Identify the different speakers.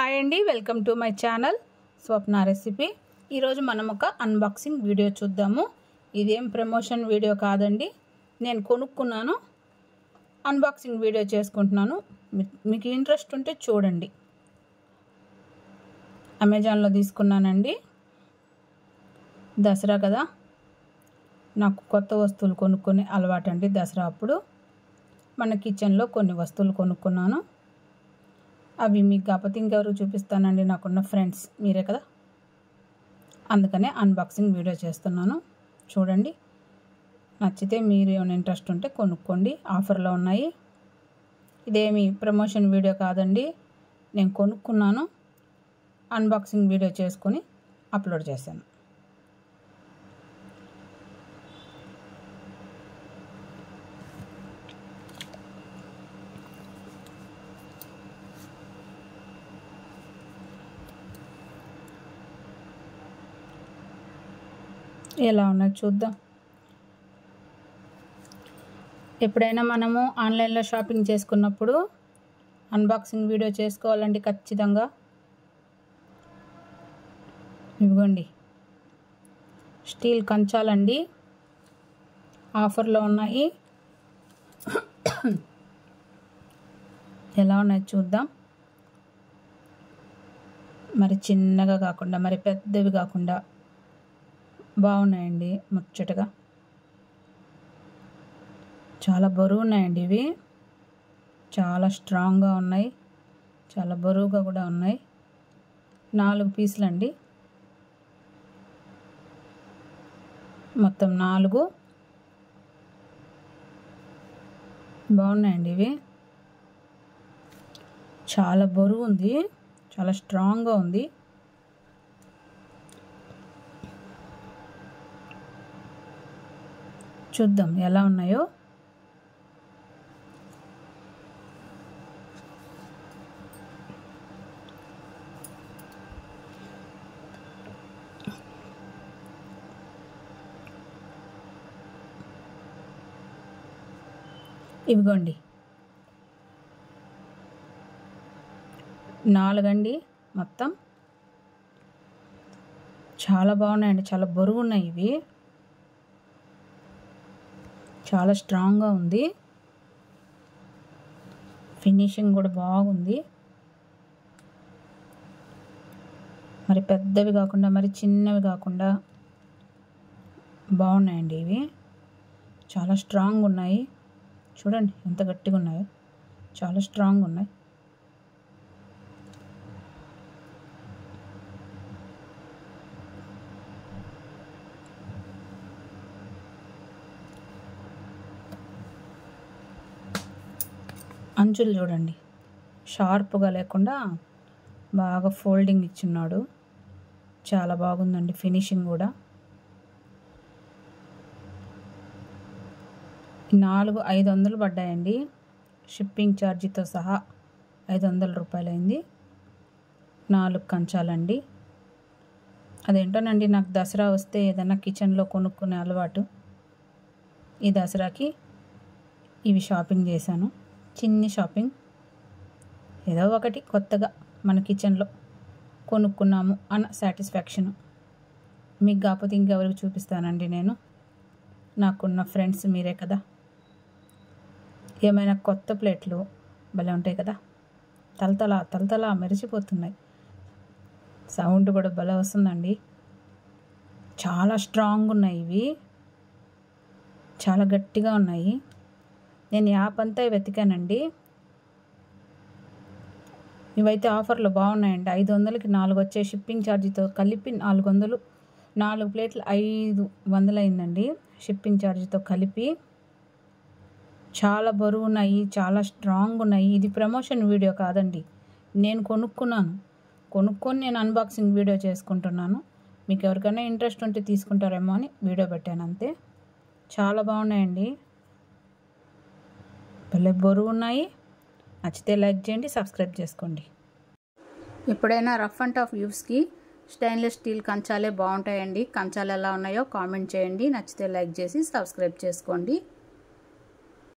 Speaker 1: hi అండి welcome to my channel Swapna recipe ఈరోజు మనం ఒక అన్బాక్సింగ్ వీడియో చూద్దాము ఇదేం ప్రమోషన్ వీడియో కాదండి నేను కొనుక్కున్నాను అన్బాక్సింగ్ వీడియో చేసుకుంటున్నాను మీ- మీకు ఇంట్రెస్ట్ ఉంటే చూడండి అమెజాన్లో తీసుకున్నానండి దసరా కదా నాకు కొత్త వస్తువులు కొనుక్కునే అలవాటు అండి దసరా అప్పుడు మన కిచెన్లో కొన్ని వస్తువులు కొనుక్కున్నాను అవి మీకు కాకపోతే ఇంకెవరు చూపిస్తానండి నాకున్న ఫ్రెండ్స్ మీరే కదా అందుకనే అన్బాక్సింగ్ వీడియో చేస్తున్నాను చూడండి నచ్చితే మీరు ఏమైనా ఇంట్రెస్ట్ ఉంటే కొనుక్కోండి ఆఫర్లో ఉన్నాయి ఇదేమి ప్రమోషన్ వీడియో కాదండి నేను కొనుక్కున్నాను అన్బాక్సింగ్ వీడియో చేసుకొని అప్లోడ్ చేశాను ఎలా ఉన్నది చూద్దాం ఎప్పుడైనా మనము ఆన్లైన్లో షాపింగ్ చేసుకున్నప్పుడు అన్బాక్సింగ్ వీడియో చేసుకోవాలండి ఖచ్చితంగా ఇవ్వండి స్టీల్ కంచాలండి ఆఫర్లో ఉన్నాయి ఎలా ఉన్నాయి చూద్దాం మరి చిన్నగా కాకుండా మరి పెద్దవి కాకుండా బాగున్నాయండి ముచ్చటగా చాలా బరువు ఉన్నాయండి ఇవి చాలా స్ట్రాంగ్గా ఉన్నాయి చాలా బరువుగా కూడా ఉన్నాయి నాలుగు పీసులు అండి మొత్తం నాలుగు బాగున్నాయండి ఇవి చాలా బరువు ఉంది చాలా స్ట్రాంగ్గా ఉంది చూద్దాం ఎలా ఉన్నాయో ఇవిగోండి నాలుగండి మొత్తం చాలా బాగున్నాయండి చాలా బరువు ఉన్నాయి ఇవి చాలా స్ట్రాంగ్గా ఉంది ఫినిషింగ్ కూడా బాగుంది మరి పెద్దవి కాకుండా మరి చిన్నవి కాకుండా బాగున్నాయండి ఇవి చాలా స్ట్రాంగ్ ఉన్నాయి చూడండి ఎంత గట్టిగా ఉన్నాయో చాలా స్ట్రాంగ్ ఉన్నాయి అంచులు చూడండి షార్ప్గా లేకుండా బాగా ఫోల్డింగ్ ఇచ్చున్నాడు చాలా బాగుందండి ఫినిషింగ్ కూడా నాలుగు ఐదు వందలు పడ్డాయండి షిప్పింగ్ ఛార్జీతో సహా ఐదు వందల రూపాయలైంది నాలుగు కంచాలండి అదేంటోనండి నాకు దసరా వస్తే ఏదైనా కిచెన్లో కొనుక్కునే అలవాటు ఈ దసరాకి ఇవి షాపింగ్ చేశాను చిన్ని షాపింగ్ ఏదో ఒకటి కొత్తగా మన కిచెన్లో కొనుక్కున్నాము అన్న సాటిస్ఫాక్షన్ మీకు కాకపోతే ఇంకెవరికి చూపిస్తానండి నేను నాకున్న ఫ్రెండ్స్ మీరే కదా ఏమైనా కొత్త ప్లేట్లు భలే ఉంటాయి కదా తలతల తలతల మెరిసిపోతున్నాయి సౌండ్ కూడా భలే వస్తుందండి చాలా స్ట్రాంగ్ ఉన్నాయి ఇవి చాలా గట్టిగా ఉన్నాయి నేను యాప్ అంతా వెతికానండి ఇవైతే ఆఫర్లో బాగున్నాయండి ఐదు వందలకి నాలుగు వచ్చే షిప్పింగ్ ఛార్జీతో కలిపి నాలుగు వందలు నాలుగు ప్లేట్లు ఐదు వందలు అయిందండి షిప్పింగ్ ఛార్జీతో కలిపి చాలా బరువు ఉన్నాయి చాలా స్ట్రాంగ్ ఉన్నాయి ఇది ప్రమోషన్ వీడియో కాదండి నేను కొనుక్కున్నాను కొనుక్కొని నేను అన్బాక్సింగ్ వీడియో చేసుకుంటున్నాను మీకు ఎవరికైనా ఇంట్రెస్ట్ ఉంటే తీసుకుంటారేమో అని వీడియో పెట్టాను అంతే చాలా బాగున్నాయండి భలే బరువు ఉన్నాయి నచ్చితే లైక్ చేయండి సబ్స్క్రైబ్ చేసుకోండి ఎప్పుడైనా రఫ్ అండ్ టఫ్ యూస్కి స్టెయిన్లెస్ స్టీల్ కంచాలే బాగుంటాయండి కంచాలు ఎలా ఉన్నాయో కామెంట్ చేయండి నచ్చితే లైక్ చేసి సబ్స్క్రైబ్ చేసుకోండి